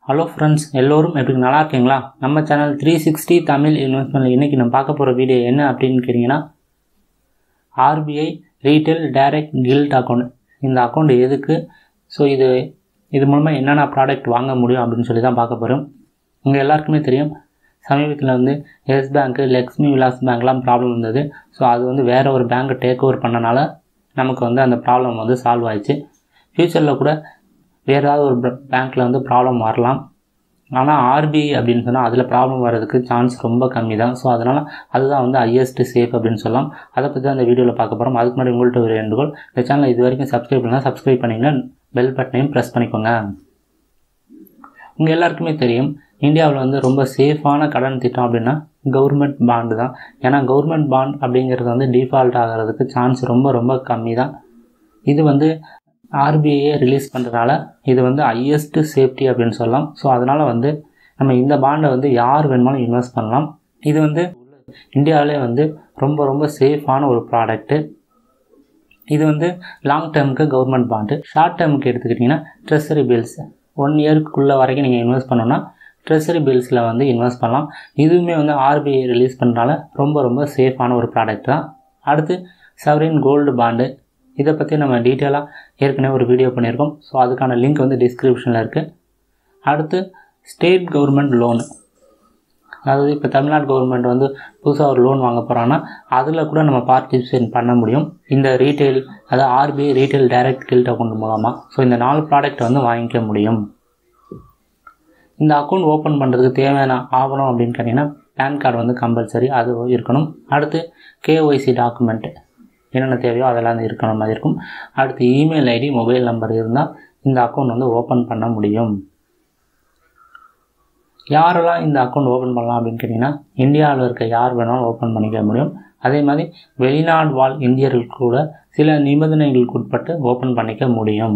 hello friends எல்லோரும் எப்படி நல்லா இருக்கீங்களா நம்ம channel three sixty Tamil investment இன்றைக்கி நம்ம பார்க்க போகிற வீடியோ என்ன அப்படின்னு கேட்டிங்கன்னா RBI retail direct gilt account இந்த அக்கௌண்ட் எதுக்கு ஸோ இது இது மூலமாக என்னென்ன ப்ராடக்ட் வாங்க முடியும் அப்படின்னு சொல்லி தான் பார்க்க போகிறோம் உங்கள் எல்லாருக்குமே தெரியும் சமீபத்தில் வந்து எஸ் பேங்க்கு லக்ஷ்மி விலாஸ் பேங்க்லாம் ப்ராப்ளம் இருந்தது ஸோ அது வந்து வேறு ஒரு பேங்க்கை டேக் ஓவர் பண்ணனால நமக்கு வந்து அந்த ப்ராப்ளம் வந்து சால்வ் ஆயிடுச்சு ஃப்யூச்சரில் கூட வேறு ஏதாவது ஒரு பேங்க்கில் வந்து ப்ராப்ளம் வரலாம் ஆனால் ஆர்பிஐ அப்படின்னு சொன்னால் அதில் ப்ராப்ளம் வர்றதுக்கு சான்ஸ் ரொம்ப கம்மி தான் ஸோ அதனால் அதுதான் வந்து ஹையஸ்ட் சேஃப் அப்படின்னு சொல்லலாம் அதை பற்றி தான் இந்த வீடியோவில் பார்க்க போகிறோம் அதுக்கு முன்னாடி உங்கள்கிட்ட ஒரு வேண்டுகோள் இந்த சேனலை இது வரைக்கும் சப்ஸ்கிரைப் பண்ணால் சப்ஸ்கிரைப் பண்ணிங்கன்னா பெல் பட்டனையும் ப்ரெஸ் பண்ணிக்கோங்க உங்கள் எல்லாருக்குமே தெரியும் இந்தியாவில் வந்து ரொம்ப சேஃபான கடன் திட்டம் அப்படின்னா கவர்மெண்ட் பாண்டு தான் ஏன்னா கவர்மெண்ட் பாண்ட் அப்படிங்கிறது வந்து டிஃபால்ட் ஆகிறதுக்கு சான்ஸ் ரொம்ப ரொம்ப கம்மி தான் இது வந்து ஆர்பிஐயே ரிலீஸ் பண்ணுறதுனால இது வந்து ஹையஸ்ட்டு சேஃப்டி அப்படின்னு சொல்லலாம் ஸோ அதனால் வந்து நம்ம இந்த பாண்டை வந்து யார் வேணுமாலும் இன்வெஸ்ட் பண்ணலாம் இது வந்து இந்தியாவிலே வந்து ரொம்ப ரொம்ப சேஃபான ஒரு ப்ராடக்ட்டு இது வந்து லாங் டேர்முக்கு கவர்மெண்ட் பாண்டு ஷார்ட் டேர்முக்கு எடுத்துக்கிட்டிங்கன்னா ட்ரெஸரி பில்ஸ் ஒன் இயர்க்குள்ளே வரைக்கும் நீங்கள் இன்வெஸ்ட் பண்ணோன்னா ட்ரெஸரி பில்ஸில் வந்து இன்வெஸ்ட் பண்ணலாம் இதுவுமே வந்து ஆர்பிஐ ரிலீஸ் பண்ணுறனால ரொம்ப ரொம்ப சேஃபான ஒரு ப்ராடக்ட் தான் அடுத்து சவரின் கோல்டு பாண்டு இதை பற்றி நம்ம டீட்டெயிலாக ஏற்கனவே ஒரு வீடியோ பண்ணியிருக்கோம் ஸோ அதுக்கான லிங்க் வந்து டிஸ்கிரிப்ஷனில் இருக்குது அடுத்து ஸ்டேட் கவர்மெண்ட் லோனு அதாவது இப்போ தமிழ்நாடு கவர்மெண்ட் வந்து புதுசாக ஒரு லோன் வாங்க போகிறாங்கன்னா அதில் கூட நம்ம பார்ட்டிசிபேட் பண்ண முடியும் இந்த ரீட்டைல் அதாவது RBI retail direct gilt account மூலமாக ஸோ இந்த நாலு ப்ராடக்ட் வந்து வாங்கிக்க முடியும் இந்த அக்கௌண்ட் ஓப்பன் பண்ணுறதுக்கு தேவையான ஆவணம் அப்படின்னு கேட்டிங்கன்னா பேன் கார்டு வந்து கம்பல்சரி அது இருக்கணும் அடுத்து கேஒய்சி டாக்குமெண்ட்டு என்னென்ன தேவையோ அதெல்லாம் இருக்கணும் மாதிரி இருக்கும் அடுத்து இமெயில் ஐடி மொபைல் நம்பர் இருந்தால் இந்த அக்கௌண்ட் வந்து ஓப்பன் பண்ண முடியும் யாரெல்லாம் இந்த அக்கௌண்ட் ஓப்பன் பண்ணலாம் அப்படின்னு கேட்டிங்கன்னா இந்தியாவில் இருக்க யார் வேணாலும் ஓப்பன் பண்ணிக்க முடியும் அதே மாதிரி வெளிநாடு வாழ் இந்தியர்களுக்கு கூட சில நிபந்தனைகளுக்கு உட்பட்டு ஓப்பன் பண்ணிக்க முடியும்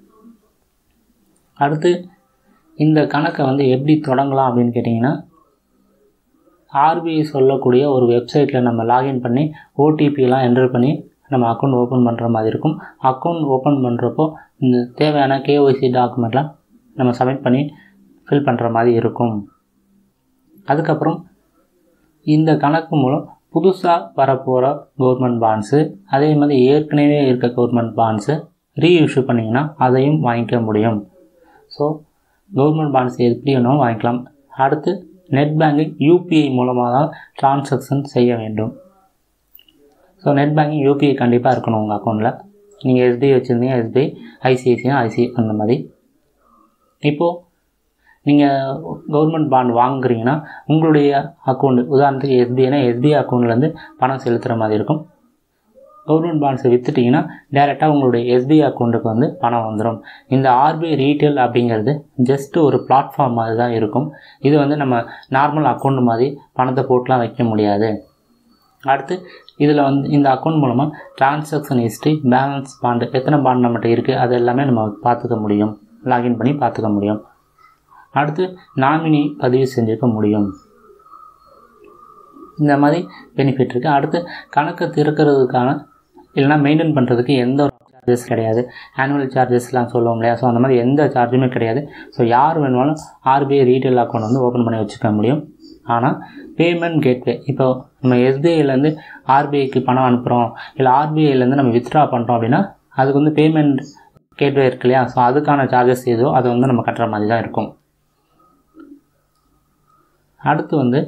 அடுத்து இந்த கணக்கை வந்து எப்படி தொடங்கலாம் அப்படின்னு கேட்டிங்கன்னா ஆர்பிஐ சொல்லக்கூடிய ஒரு வெப்சைட்டில் நம்ம லாகின் பண்ணி ஓடிபிலாம் என்டர் பண்ணி நம்ம அக்கௌண்ட் ஓப்பன் பண்ணுற மாதிரி இருக்கும் அக்கௌண்ட் ஓப்பன் பண்ணுறப்போ இந்த தேவையான கேஒய்சி டாக்குமெண்ட்லாம் நம்ம சப்மிட் பண்ணி ஃபில் பண்ணுற மாதிரி இருக்கும் அதுக்கப்புறம் இந்த கணக்கு மூலம் புதுசாக வரப்போகிற கவர்மெண்ட் பாண்ட்ஸு அதே மாதிரி ஏற்கனவே இருக்க கவர்மெண்ட் பாண்ட்ஸு ரீஇஷ்யூ பண்ணிங்கன்னா அதையும் வாங்கிக்க முடியும் ஸோ கவர்மெண்ட் பாண்ட்ஸ் எப்படி வேணாலும் வாங்கிக்கலாம் அடுத்து நெட் பேங்கிங் யூபிஐ மூலமாக தான் டிரான்சாக்ஷன் செய்ய வேண்டும் ஸோ நெட் பேங்கிங் யூபிஐ கண்டிப்பாக இருக்கணும் உங்கள் அக்கௌண்ட்டில் நீங்கள் எஸ்பிஐ வச்சுருந்தீங்க எஸ்பிஐ ஐசிஐசினா ஐசி அந்த மாதிரி இப்போது நீங்கள் கவர்மெண்ட் பாண்ட் வாங்குறீங்கன்னா உங்களுடைய அக்கௌண்ட் உதாரணத்துக்கு எஸ்பிஐனா எஸ்பிஐ அக்கௌண்ட்லேருந்து பணம் செலுத்துகிற மாதிரி இருக்கும் கவர்மெண்ட் பாண்ட்ஸை விற்றுட்டிங்கன்னா டேரெக்டாக உங்களுடைய எஸ்பிஐ அக்கௌண்ட்டுக்கு வந்து பணம் வந்துடும் இந்த ஆர்பிஐ ரீட்டைல் அப்படிங்கிறது ஜஸ்ட்டு ஒரு பிளாட்ஃபார்ம் மாதிரி தான் இருக்கும் இது வந்து நம்ம நார்மல் அக்கௌண்ட் மாதிரி பணத்தை போட்டுலாம் வைக்க முடியாது அடுத்து இதில் வந்து இந்த அக்கௌண்ட் மூலமாக டிரான்சாக்ஷன் ஹிஸ்ட்ரி பேலன்ஸ் பாண்டு எத்தனை பாண்ட் நம்மகிட்ட இருக்குது அது எல்லாமே நம்ம பார்த்துக்க முடியும் லாகின் பண்ணி பார்த்துக்க முடியும் அடுத்து நாமினி பதிவு செஞ்சுக்க முடியும் இந்த மாதிரி பெனிஃபிட் இருக்குது அடுத்து கணக்கை திறக்கிறதுக்கான இல்லைனா மெயின்டைன் பண்ணுறதுக்கு எந்த ஒரு சார்ஜஸ் கிடையாது ஆனுவல் சார்ஜஸ்லாம் சொல்லுவோம் இல்லையா ஸோ அந்த மாதிரி எந்த சார்ஜுமே கிடையாது ஸோ யார் வேணுமாலும் ஆர்பிஐ ரீட்டைல் அக்கௌண்ட் வந்து ஓப்பன் பண்ணி வச்சுக்க முடியும் ஆனால் பேமெண்ட் கேட்வே இப்போ நம்ம எஸ்பிஐலேருந்து ஆர்பிஐக்கு பணம் அனுப்புகிறோம் இல்லை ஆர்பிஐலேருந்து நம்ம வித்ட்ரா பண்ணுறோம் அப்படின்னா அதுக்கு வந்து பேமெண்ட் கேட்வே இருக்கு இல்லையா ஸோ அதுக்கான சார்ஜஸ் ஏதோ அதை வந்து நம்ம கட்டுற மாதிரி தான் இருக்கும் அடுத்து வந்து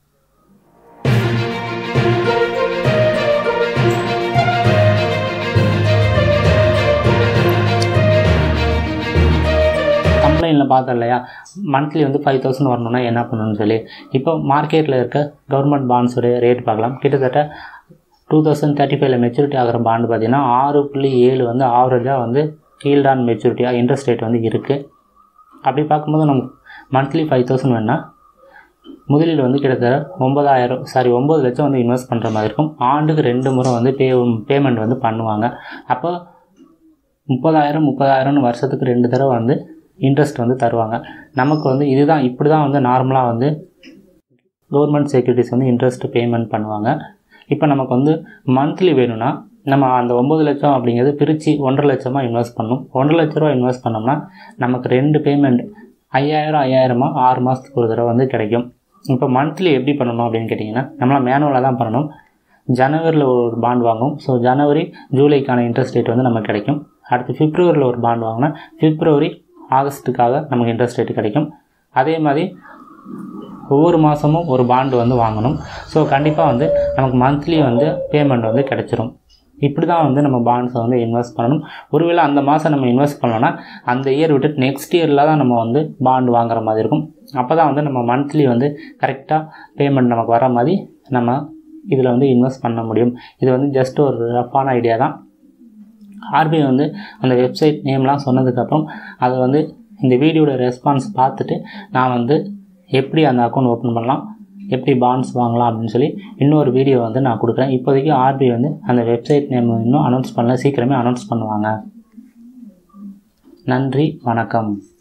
கம்ப்ளைண்டில் பார்த்தோம் இல்லையா மந்த்லி வந்து ஃபைவ் தௌசண்ட் வரணும்னா என்ன பண்ணணும்னு சொல்லி இப்போ மார்க்கெட்டில் இருக்க கவர்மெண்ட் பாண்ட்ஸோடைய ரேட் பார்க்கலாம் கிட்டத்தட்ட டூ தௌசண்ட் தேர்ட்டி ஃபைவ்ல மெச்சூரிட்டி ஆகிற பாண்டு பார்த்தீங்கன்னா ஆறு புள்ளி ஏழு வந்து ஆவரேஜாக வந்து ஈல்ட் ஆன் மெச்சூரிட்டியாக இன்ட்ரெஸ்ட் ரேட் வந்து இருக்குது அப்படி பார்க்கும்போது நமக்கு மந்த்லி ஃபைவ் தௌசண்ட் வேணால் முதலீடு வந்து கிட்டத்தட்ட ஒம்பதாயிரம் சாரி ஒம்பது லட்சம் வந்து இன்வெஸ்ட் பண்ணுற மாதிரி இருக்கும் ஆண்டுக்கு ரெண்டு முறை வந்து பே பேமெண்ட் வந்து பண்ணுவாங்க அப்போ முப்பதாயிரம் முப்பதாயிரம்னு வருஷத்துக்கு ரெண்டு தடவை வந்து இன்ட்ரெஸ்ட் வந்து தருவாங்க நமக்கு வந்து இதுதான் இப்படி தான் வந்து நார்மலாக வந்து கவர்மெண்ட் செக்யூரிட்டிஸ் வந்து இன்ட்ரெஸ்ட் பேமெண்ட் பண்ணுவாங்க இப்போ நமக்கு வந்து மந்த்லி வேணும்னா நம்ம அந்த ஒம்பது லட்சம் அப்படிங்கிறது பிரித்து ஒன்றரை லட்சமாக இன்வெஸ்ட் பண்ணணும் ஒன்றரை லட்ச ரூபா இன்வெஸ்ட் பண்ணோம்னா நமக்கு ரெண்டு பேமெண்ட் ஐயாயிரம் ஐயாயிரமாக ஆறு மாதத்துக்கு ஒரு தடவை வந்து கிடைக்கும் இப்போ மந்த்லி எப்படி பண்ணணும் அப்படின்னு கேட்டிங்கன்னா நம்மளாம் மேனுவலாக தான் பண்ணணும் ஜனவரியில் ஒரு பாண்ட் வாங்கும் ஸோ ஜனவரி ஜூலைக்கான இன்ட்ரெஸ்ட் ரேட் வந்து நமக்கு கிடைக்கும் அடுத்து பிப்ரவரியில் ஒரு பாண்ட் வாங்கினா பிப்ரவரி ஆகஸ்ட்டுக்காக நமக்கு இன்ட்ரெஸ்ட் ரேட் கிடைக்கும் அதே மாதிரி ஒவ்வொரு மாதமும் ஒரு பாண்டு வந்து வாங்கணும் ஸோ கண்டிப்பாக வந்து நமக்கு மந்த்லி வந்து பேமெண்ட் வந்து கிடச்சிரும் இப்படி தான் வந்து நம்ம பாண்ட்ஸை வந்து இன்வெஸ்ட் பண்ணணும் ஒருவேளை அந்த மாதம் நம்ம இன்வெஸ்ட் பண்ணோன்னா அந்த இயர் விட்டு நெக்ஸ்ட் இயரில் தான் நம்ம வந்து பாண்ட் வாங்குற மாதிரி இருக்கும் அப்போ தான் வந்து நம்ம மந்த்லி வந்து கரெக்டாக பேமெண்ட் நமக்கு வர மாதிரி நம்ம இதில் வந்து இன்வெஸ்ட் பண்ண முடியும் இது வந்து ஜஸ்ட் ஒரு ரஃப்பான ஐடியா தான் ஆர்பிஐ வந்து அந்த வெப்சைட் நேம்லாம் சொன்னதுக்கப்புறம் அதை வந்து இந்த வீடியோட ரெஸ்பான்ஸ் பார்த்துட்டு நான் வந்து எப்படி அந்த அக்கௌண்ட் ஓப்பன் பண்ணலாம் எப்படி பாண்ட்ஸ் வாங்கலாம் அப்படின்னு சொல்லி இன்னொரு வீடியோ வந்து நான் கொடுக்குறேன் இப்போதைக்கு ஆர்பிஐ வந்து அந்த வெப்சைட் நேம் இன்னும் அனௌன்ஸ் பண்ணல சீக்கிரமே அனௌன்ஸ் பண்ணுவாங்க நன்றி வணக்கம்